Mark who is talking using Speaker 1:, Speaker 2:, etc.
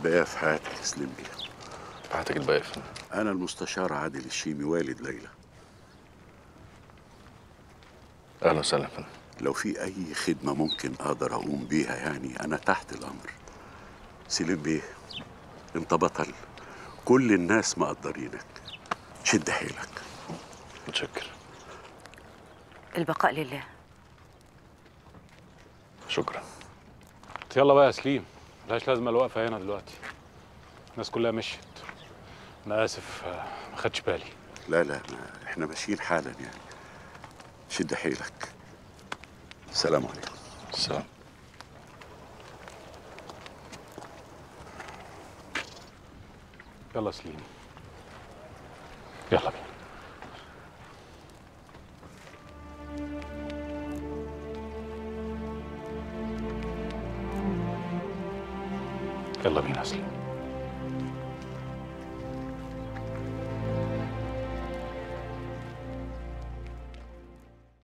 Speaker 1: الباقية في حياتك يا سليم بيه
Speaker 2: حياتك الباقية فين؟
Speaker 1: أنا المستشار عادل الشيمي والد ليلى
Speaker 2: أهلا وسهلا فندم
Speaker 1: لو في أي خدمة ممكن أقدر أقوم بيها يعني أنا تحت الأمر سليم بيه أنت بطل كل الناس مقدرينك شد حيلك
Speaker 2: متشكر
Speaker 3: البقاء لله
Speaker 2: شكرا
Speaker 4: يلا بقى يا سليم ملهاش لازمه الوقفه هنا دلوقتي الناس كلها مشيت انا اسف آه، ما خدش بالي
Speaker 1: لا لا ما احنا ماشيين حالا يعني شد حيلك السلام عليكم
Speaker 2: السلام
Speaker 4: يلا يا سليم يلا بينا يلا بينا يا سليم